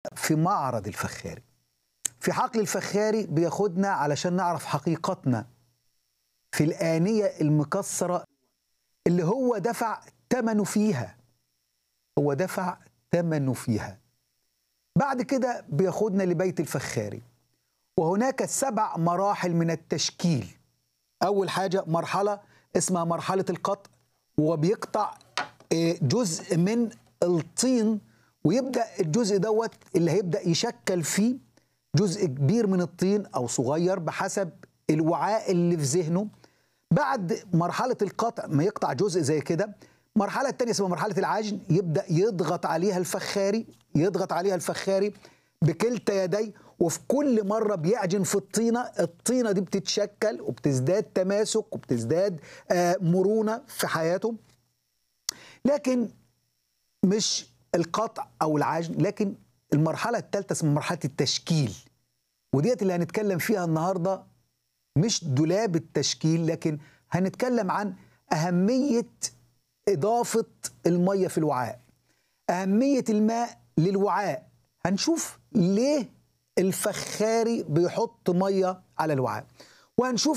في معرض الفخاري في حقل الفخاري بياخدنا علشان نعرف حقيقتنا في الآنية المكسرة اللي هو دفع ثمنه فيها هو دفع ثمنه فيها بعد كده بياخدنا لبيت الفخاري وهناك سبع مراحل من التشكيل أول حاجة مرحلة اسمها مرحلة القطع وبيقطع جزء من الطين ويبدأ الجزء دوت اللي هيبدأ يشكل فيه جزء كبير من الطين أو صغير بحسب الوعاء اللي في ذهنه بعد مرحلة القطع ما يقطع جزء زي كده المرحلة الثانية اسمها مرحلة العجن يبدأ يضغط عليها الفخاري يضغط عليها الفخاري بكلتا يديه وفي كل مرة بيعجن في الطينة الطينة دي بتتشكل وبتزداد تماسك وبتزداد مرونة في حياته لكن مش القطع أو العجن لكن المرحلة الثالثة اسمها مرحلة التشكيل وديت اللي هنتكلم فيها النهاردة مش دولاب التشكيل لكن هنتكلم عن أهمية إضافة المية في الوعاء أهمية الماء للوعاء هنشوف ليه الفخاري بيحط مية على الوعاء وهنشوف